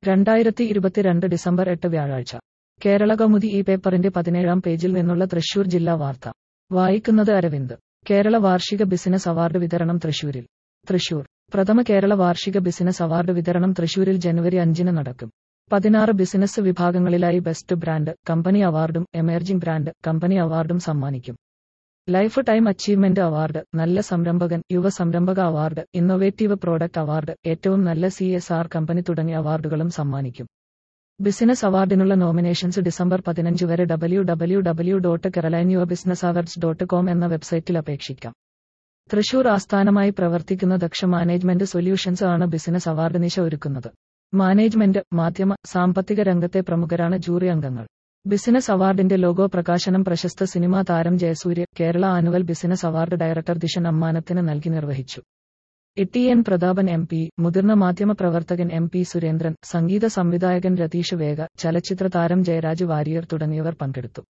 രണ്ടായിരത്തി ഇരുപത്തിരണ്ട് ഡിസംബർ എട്ട് വ്യാഴാഴ്ച കേരള കൗമുദി ഈ പേപ്പറിന്റെ പതിനേഴാം പേജിൽ നിന്നുള്ള തൃശൂർ ജില്ലാ വാർത്ത വായിക്കുന്നത് അരവിന്ദ് കേരള വാർഷിക ബിസിനസ് അവാർഡ് വിതരണം തൃശൂരിൽ തൃശൂർ പ്രഥമ കേരള വാർഷിക ബിസിനസ് അവാർഡ് വിതരണം തൃശൂരിൽ ജനുവരി അഞ്ചിന് നടക്കും പതിനാറ് ബിസിനസ് വിഭാഗങ്ങളിലായി ബെസ്റ്റ് ബ്രാൻഡ് കമ്പനി അവാർഡും എമർജിംഗ് ബ്രാൻഡ് കമ്പനി അവാർഡും സമ്മാനിക്കും ലൈഫ് ടൈം അച്ചീവ്മെന്റ് അവാർഡ് നല്ല സംരംഭകൻ യുവ സംരംഭക അവാർഡ് ഇന്നൊവേറ്റീവ് പ്രോഡക്റ്റ് അവാർഡ് ഏറ്റവും നല്ല സി എസ് ആർ കമ്പനി തുടങ്ങിയ അവാർഡുകളും സമ്മാനിക്കും ബിസിനസ് അവാർഡിനുള്ള നോമിനേഷൻസ് ഡിസംബർ പതിനഞ്ച് വരെ ഡബ്ല്യൂ ഡബ്ല്യൂ ഡബ്ല്യൂ ഡോട്ട് കെറലൈൻ യുവ ബിസിനസ് അവാർഡ്സ് ഡോട്ട് കോം എന്ന വെബ്സൈറ്റിൽ അപേക്ഷിക്കാം തൃശൂർ ആസ്ഥാനമായി പ്രവർത്തിക്കുന്ന ദക്ഷ മാനേജ്മെന്റ് സൊല്യൂഷൻസ് ആണ് ബിസിനസ് അവാർഡ് നിശ ഒരുക്കുന്നത് മാനേജ്മെന്റ് മാധ്യമ സാമ്പത്തിക രംഗത്തെ പ്രമുഖരാണ് ജൂറി അംഗങ്ങൾ ബിസിനസ് അവാർഡിന്റെ ലോഗോ പ്രകാശനം പ്രശസ്ത സിനിമാ താരം Jayasurya Kerala annual business award director Dishan അമ്മാനത്തിന് നൽകി നിർവഹിച്ചു E N Prathapan M P മുതിർന്ന മാധ്യമ പ്രവർത്തകൻ എം പി സുരേന്ദ്രൻ സംഗീത സംവിധായകൻ രതീഷ് വേഗ ചലച്ചിത്ര താരം ജയരാജ് വാരിയർ തുടങ്ങിയവർ പങ്കെടുത്തു